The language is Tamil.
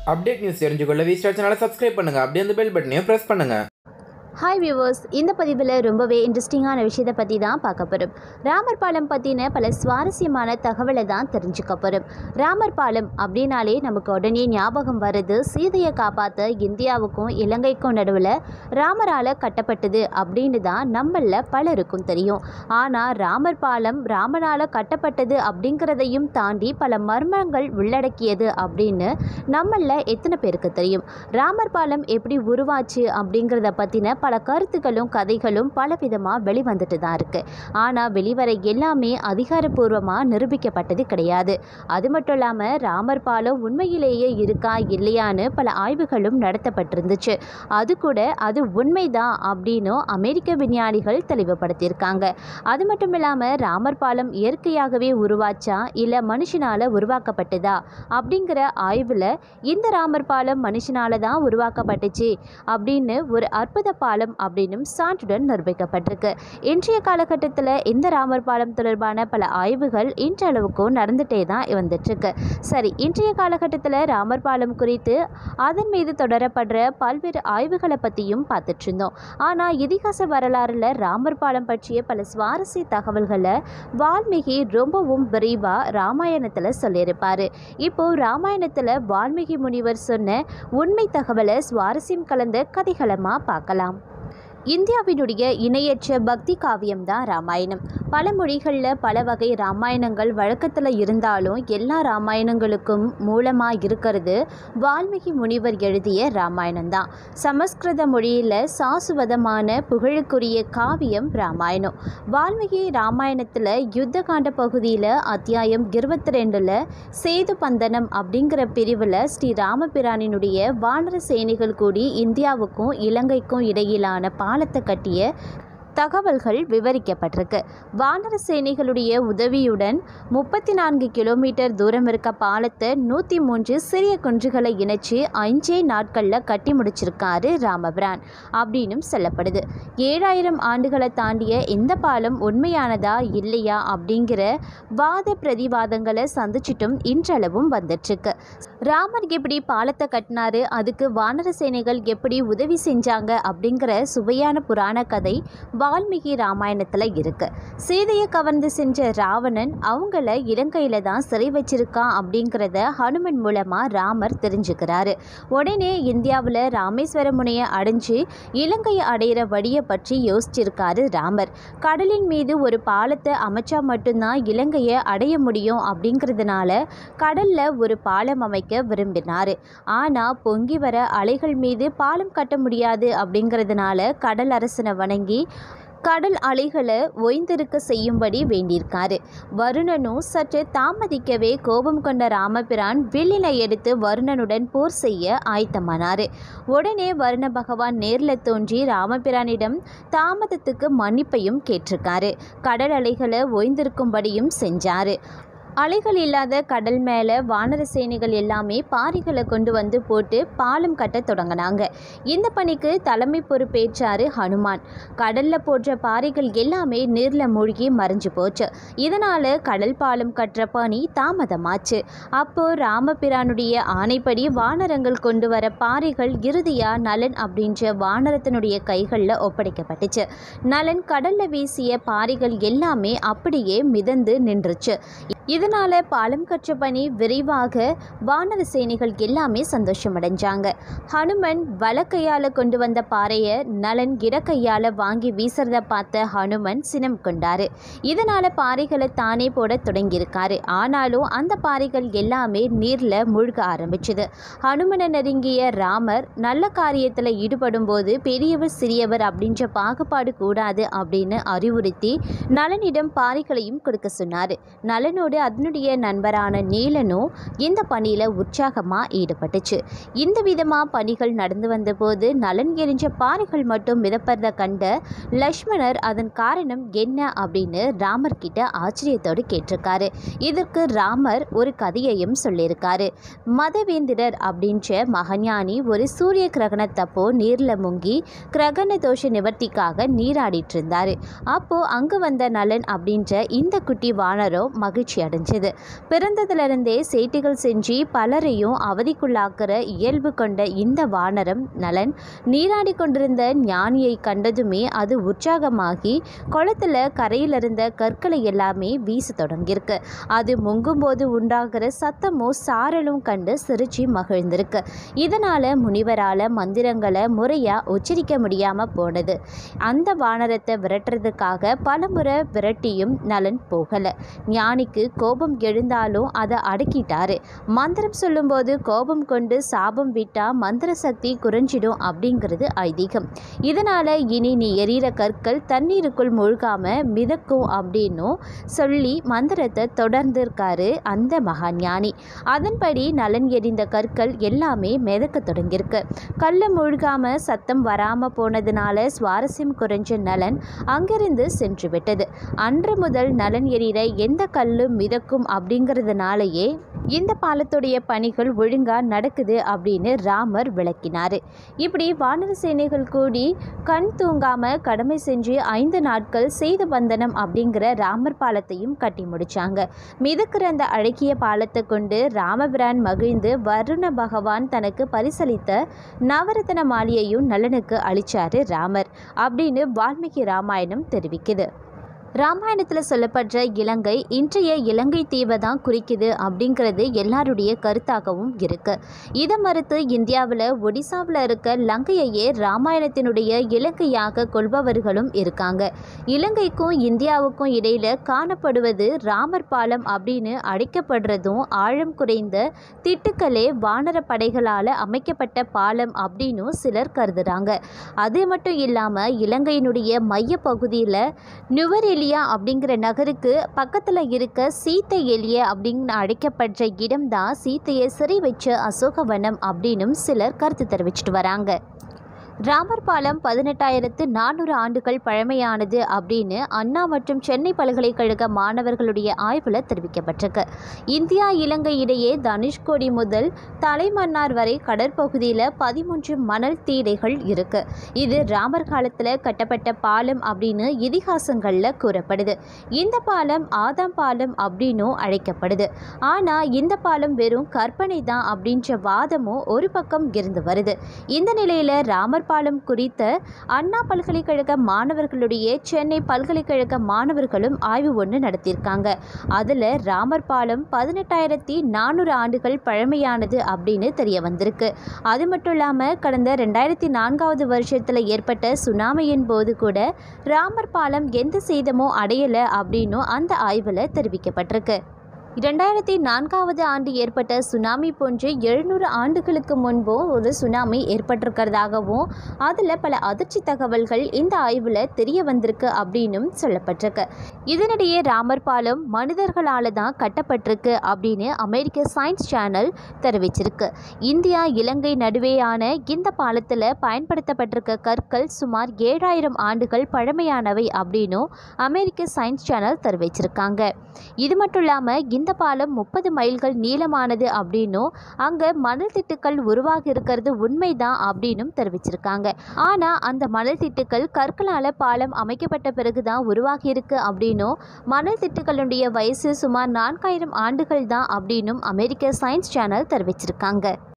அப்டேட் நியூஸ் தெரிஞ்சுக்கொள்ள வி ஸ்டார் சேனலை சப்ஸ்கிரைப் பண்ணுங்கள் அப்படியே அந்த பெல் பட்டனையும் ப்ரெஸ் பண்ணுங்கள் ஹாய் வியூவர்ஸ் இந்த பதிவில் ரொம்பவே இன்ட்ரெஸ்டிங்கான விஷயத்தை பற்றி தான் பார்க்க போகிறோம் ராமர் பாலம் பற்றின பல சுவாரஸ்யமான தகவலை தான் தெரிஞ்சுக்க போகிறோம் ராமர் பாலம் அப்படின்னாலே நமக்கு உடனே ஞாபகம் வருது சீதையை காப்பாற்ற இந்தியாவுக்கும் இலங்கைக்கும் நடுவில் ராமரால் கட்டப்பட்டது அப்படின்னு தான் நம்மள பலருக்கும் தெரியும் ஆனால் ராமர் பாலம் ராமனால் கட்டப்பட்டது அப்படிங்கிறதையும் தாண்டி பல மர்மங்கள் உள்ளடக்கியது அப்படின்னு நம்மள எத்தனை பேருக்கு தெரியும் ராமர் பாலம் எப்படி உருவாச்சு அப்படிங்கிறத பற்றின பல கருத்துக்களும் கதைகளும் பலவிதமாக வெளிவந்துட்டு தான் இருக்குது ஆனால் வெளிவர எல்லாமே அதிகாரப்பூர்வமாக நிரூபிக்கப்பட்டது கிடையாது அது மட்டும் இல்லாமல் ராமர் பாலம் உண்மையிலேயே இருக்கா இல்லையான்னு பல ஆய்வுகளும் நடத்தப்பட்டிருந்துச்சு அது கூட அது உண்மைதான் அப்படின்னும் அமெரிக்க விஞ்ஞானிகள் தெளிவுபடுத்தியிருக்காங்க அது மட்டும் இல்லாமல் ராமர் பாலம் இயற்கையாகவே உருவாச்சா இல்லை மனுஷனால் உருவாக்கப்பட்டதா அப்படிங்கிற ஆய்வில் இந்த ராமர் பாலம் மனுஷனால தான் உருவாக்கப்பட்டுச்சு அப்படின்னு ஒரு அற்புத பாலம் அப்படின்னும் சான்றுடன் நிரூபிக்கப்பட்டிருக்கு இன்றைய காலகட்டத்தில் இந்த ராமர் பாலம் தொடர்பான பல ஆய்வுகள் இன்றளவுக்கும் நடந்துகிட்டே தான் வந்துட்டுருக்கு சரி இன்றைய காலகட்டத்தில் ராமர் பாலம் குறித்து அதன் மீது தொடரப்படுற பல்வேறு ஆய்வுகளை பற்றியும் பார்த்துட்டு இருந்தோம் ஆனால் இதிகாச வரலாறில் ராமர் பாலம் பற்றிய பல சுவாரஸ்ய தகவல்களை வால்மீகி ரொம்பவும் விரிவாக ராமாயணத்தில் சொல்லியிருப்பார் இப்போ ராமாயணத்தில் வால்மீகி முனிவர் சொன்ன உண்மை தகவலை சுவாரஸ்யம் கலந்த கதைகளமாக பார்க்கலாம் இந்தியாவினுடைய இணையற்ற பக்தி காவியம் தான் ராமாயணம் பல மொழிகளில் பல வகை ராமாயணங்கள் வழக்கத்தில் இருந்தாலும் எல்லா ராமாயணங்களுக்கும் மூலமாக இருக்கிறது வால்மீகி முனிவர் எழுதிய ராமாயணம் தான் சமஸ்கிருத மொழியில் சாசுவதமான புகழுக்குரிய காவியம் ராமாயணம் வால்மீகி ராமாயணத்தில் யுத்த காண்ட பகுதியில் அத்தியாயம் இருபத்தி ரெண்டில் சேது பந்தனம் அப்படிங்கிற பிரிவில் ஸ்ரீ ராமபிரானினுடைய வானர சேனைகள் கூடி இந்தியாவுக்கும் இலங்கைக்கும் இடையிலான பாலத்தை கட்டிய தகவல்கள் விவரிக்கப்பட்டிருக்கு வானர சேனைகளுடைய உதவியுடன் முப்பத்தி நான்கு கிலோமீட்டர் தூரம் இருக்க பாலத்தை நூற்றி மூன்று சிறிய குன்றுகளை இணைச்சு அஞ்சே நாட்களில் கட்டி முடிச்சிருக்காரு ராமபிரான் அப்படின்னும் சொல்லப்படுது ஏழாயிரம் ஆண்டுகளை தாண்டிய இந்த பாலம் உண்மையானதா இல்லையா அப்படிங்கிற வாத பிரதிவாதங்களை சந்திச்சிட்டும் இன்றளவும் வந்துட்டுருக்கு ராமர் எப்படி பாலத்தை கட்டினாரு அதுக்கு வானர சேனைகள் எப்படி உதவி செஞ்சாங்க அப்படிங்கிற சுவையான புராண கதை வால்மீகி ராமாயணத்தில் இருக்கு சீதையை கவர்ந்து சென்ற ராவணன் அவங்கள இலங்கையில தான் சிறை வச்சிருக்கான் அப்படிங்கிறத ஹனுமன் மூலமாக ராமர் தெரிஞ்சுக்கிறாரு உடனே இந்தியாவில் ராமேஸ்வர முனையை அடைஞ்சு இலங்கையை அடையிற வழியை பற்றி யோசிச்சிருக்காரு ராமர் கடலின் மீது ஒரு பாலத்தை அமைச்சா மட்டும்தான் இலங்கையை அடைய முடியும் அப்படிங்கிறதுனால கடல்ல ஒரு பாலம் அமைக்க விரும்பினார் ஆனால் பொங்கி வர அலைகள் மீது பாலம் கட்ட முடியாது அப்படிங்கிறதுனால கடல் அரசனை வணங்கி கடல் அலைகளை ஓய்ந்திருக்க செய்யும்படி வேண்டியிருக்காரு வருணனும் சற்று தாமதிக்கவே கோபம் கொண்ட ராமபிரான் வில்லினை எடுத்து வருணனுடன் போர் செய்ய ஆயத்தமானார் உடனே வருண பகவான் நேரில் தோன்றி ராமபிரானிடம் தாமதத்துக்கு மன்னிப்பையும் கேட்டிருக்காரு கடல் அலைகளை ஓய்ந்திருக்கும்படியும் செஞ்சார் அலைகள் இல்லாத கடல் மேலே வானர சேனைகள் எல்லாமே பாறைகளை கொண்டு வந்து போட்டு பாலம் கட்ட தொடங்கினாங்க இந்த பணிக்கு தலைமை பொறுப்பேற்றாரு ஹனுமான் கடலில் போன்ற பாறைகள் எல்லாமே நீரில் மூழ்கி மறைஞ்சு போச்சு இதனால் கடல் பாலம் கட்டுற பணி தாமதமாச்சு அப்போ ராமபிரானுடைய ஆணைப்படி வானரங்கள் கொண்டு வர பாறைகள் இறுதியாக நலன் அப்படின்ற வானரத்தினுடைய கைகளில் ஒப்படைக்கப்பட்டுச்சு நலன் கடலில் வீசிய பாறைகள் எல்லாமே அப்படியே மிதந்து நின்றுச்சு இதனால் பாலம் கற்ற பணி விரைவாக வானர சேனைகள் எல்லாமே சந்தோஷமடைஞ்சாங்க ஹனுமன் வலக்கையால் கொண்டு வந்த பாறையை நலன் இடக்கையால் வாங்கி வீசுறத பார்த்த ஹனுமன் சினம் கொண்டாரு இதனால் பாறைகளை தானே போட தொடங்கியிருக்காரு ஆனாலும் அந்த பாறைகள் எல்லாமே நீரில் மூழ்க ஆரம்பிச்சுது ஹனுமனை நெருங்கிய ராமர் நல்ல காரியத்தில் ஈடுபடும் போது பெரியவர் சிறியவர் அப்படின்ற பாகுபாடு கூடாது அப்படின்னு அறிவுறுத்தி நலனிடம் பாறைகளையும் கொடுக்க சொன்னார் நலனோடு அதனுடைய நண்பரான நீலனும் இந்த பணியில் உற்சாகமாக ஈடுபட்டுச்சு இந்த விதமாக பணிகள் நடந்து வந்தபோது நலன் எரிஞ்ச பாறைகள் மட்டும் மிதப்பறத கண்ட லக்ஷ்மணர் அதன் காரணம் என்ன அப்படின்னு ராமர் கிட்ட ஆச்சரியத்தோடு கேட்டிருக்காரு இதற்கு ராமர் ஒரு கதையையும் சொல்லியிருக்காரு மதவேந்திரர் அப்படின்ற மகஞானி ஒரு சூரிய கிரகணத்தப்போ நீரில் முங்கி கிரகண தோஷ நிவர்த்திக்காக நீராடிட்டு இருந்தாரு அப்போ அங்கு வந்த நலன் அப்படின்ற இந்த குட்டி வானரம் மகிழ்ச்சி அடைஞ்சார் தெரிஞ்சது பிறந்ததிலிருந்தே சேட்டிகள் செஞ்சு பலரையும் அவதிக்குள்ளாக்குற இயல்பு கொண்ட இந்த வானரம் நலன் நீராடி கொண்டிருந்த ஞானியை கண்டதுமே அது உற்சாகமாகி குளத்துல கரையில் இருந்த கற்களை எல்லாமே வீச தொடங்கியிருக்கு அது முங்கும்போது உண்டாகிற சத்தமும் சாரலும் கண்டு சிரிச்சு மகிழ்ந்திருக்கு இதனால முனிவரால மந்திரங்களை முறையா உச்சரிக்க முடியாம போனது அந்த வானரத்தை விரட்டுறதுக்காக பலமுறை விரட்டியும் நலன் போகல ஞானிக்கு கோபம் எழுந்தாலும் அதை அடக்கிட்டாரு மந்திரம் சொல்லும்போது கோபம் கொண்டு சாபம் விட்டா மந்திர சக்தி குறைஞ்சிடும் அப்படிங்கிறது ஐதீகம் இதனால இனி நீ எரியிற கற்கள் தண்ணீருக்குள் மூழ்காம மிதக்கும் அப்படின்னும் சொல்லி மந்திரத்தை தொடர்ந்து இருக்காரு அந்த மகா ஞானி அதன்படி நலன் எரிந்த கற்கள் எல்லாமே மிதக்க தொடங்கியிருக்கு கல்ல மூழ்காம சத்தம் வராம போனதுனால சுவாரஸ்யம் குறைஞ்ச நலன் அங்கிருந்து சென்று விட்டது அன்று முதல் நலன் எரியிற எந்த கல்லும் மிதக்கும் அப்படிங்கிறதுனாலயே இந்த பாலத்துடைய பணிகள் ஒழுங்கா நடக்குது அப்படின்னு ராமர் விளக்கினார் இப்படி வானர சேனைகள் கூடி கண் தூங்காம கடமை செஞ்சு ஐந்து நாட்கள் செய்த பந்தனம் அப்படிங்கிற ராமர் பாலத்தையும் கட்டி முடிச்சாங்க மிதக்கிற அந்த அழகிய பாலத்தை கொண்டு ராமபிரான் மகிழ்ந்து வருண பகவான் தனக்கு பரிசளித்த நவரத்ன மாளிகையும் நலனுக்கு அளிச்சாரு ராமர் அப்படின்னு வால்மீகி ராமாயணம் தெரிவிக்குது ராமாயணத்தில் சொல்லப்படுற இலங்கை இன்றைய இலங்கை தீவை தான் குறிக்குது அப்படிங்கிறது எல்லாருடைய கருத்தாகவும் இருக்கு இதை மறுத்து இந்தியாவில் ஒடிசாவில் இருக்க லங்கையையே ராமாயணத்தினுடைய இலங்கையாக கொள்பவர்களும் இருக்காங்க இலங்கைக்கும் இந்தியாவுக்கும் இடையில காணப்படுவது ராமர் பாலம் அப்படின்னு அழைக்கப்படுறதும் ஆழம் குறைந்த திட்டுக்களே வானர படைகளால் அமைக்கப்பட்ட பாலம் அப்படின்னும் சிலர் கருதுறாங்க அது மட்டும் இல்லாமல் இலங்கையினுடைய மைய பகுதியில் நுவரெலியா அப்படிங்கிற நகருக்கு பக்கத்தில் இருக்க சீத்தை எலிய அப்படின்னு அழைக்கப்படுற இடம்தான் சீத்தையை சிறை வச்ச அசோகவனம் அப்படின்னும் சிலர் கருத்து தெரிவிச்சிட்டு வராங்க ராமர் பாலம் பதினெட்டாயிரத்து நானூறு ஆண்டுகள் பழமையானது அப்படின்னு அண்ணா மற்றும் சென்னை பல்கலைக்கழக மாணவர்களுடைய ஆய்வில் தெரிவிக்கப்பட்டிருக்கு இந்தியா இலங்கை இடையே தனுஷ்கோடி முதல் தலைமன்னார் வரை கடற்பகுதியில் பதிமூன்று மணல் தீடைகள் இருக்கு இது ராமர் காலத்தில் கட்டப்பட்ட பாலம் அப்படின்னு இதிகாசங்களில் கூறப்படுது இந்த பாலம் ஆதாம் பாலம் அப்படின்னும் அழைக்கப்படுது ஆனால் இந்த பாலம் வெறும் கற்பனை தான் அப்படின்ற வாதமும் ஒரு பக்கம் இருந்து வருது இந்த நிலையில் ராமர் பாலம் குறித்த அண்ணா பல்கலைக்கழக மாணவர்களுடைய சென்னை பல்கலைக்கழக மாணவர்களும் ஆய்வு ஒன்று நடத்தியிருக்காங்க அதில் ராமர் பாலம் பதினெட்டாயிரத்தி நானூறு ஆண்டுகள் பழமையானது அப்படின்னு தெரிய வந்திருக்கு அது மட்டும் இல்லாமல் கடந்த ரெண்டாயிரத்தி நான்காவது வருஷத்தில் ஏற்பட்ட சுனாமியின் போது கூட ராமர் பாலம் எந்த சேதமோ அடையலை அப்படின்னும் அந்த ஆய்வில் தெரிவிக்கப்பட்டிருக்கு இரண்டாயிரத்தி நான்காவது ஆண்டு ஏற்பட்ட சுனாமி போன்று எழுநூறு ஆண்டுகளுக்கு முன்பும் ஒரு சுனாமி ஏற்பட்டிருக்கிறதாகவும் அதில் பல அதிர்ச்சி தகவல்கள் இந்த ஆய்வில் தெரிய வந்திருக்கு அப்படின்னும் சொல்லப்பட்டிருக்கு இதனிடையே ராமர் பாலம் மனிதர்களால் தான் கட்டப்பட்டிருக்கு அப்படின்னு அமெரிக்க சயின்ஸ் சேனல் தெரிவிச்சிருக்கு இந்தியா இலங்கை நடுவேயான இந்த பாலத்தில் பயன்படுத்தப்பட்டிருக்க கற்கள் சுமார் ஏழாயிரம் ஆண்டுகள் பழமையானவை அப்படின்னும் அமெரிக்க சயின்ஸ் சேனல் தெரிவிச்சிருக்காங்க இது மட்டும் இல்லாமல் இந்த பாலம் முப்பது மைல்கள் நீளமானது அப்படின்னும் அங்கே மணல் திட்டுக்கள் உருவாகி இருக்கிறது உண்மைதான் அப்படின்னும் தெரிவிச்சிருக்காங்க ஆனால் அந்த மணல் திட்டுக்கள் கற்களால் பாலம் அமைக்கப்பட்ட பிறகுதான் உருவாகி இருக்கு அப்படின்னும் மணல் திட்டுக்களுடைய வயசு சுமார் நான்காயிரம் ஆண்டுகள் தான் அப்படின்னும் அமெரிக்க சயின்ஸ் சேனல் தெரிவிச்சிருக்காங்க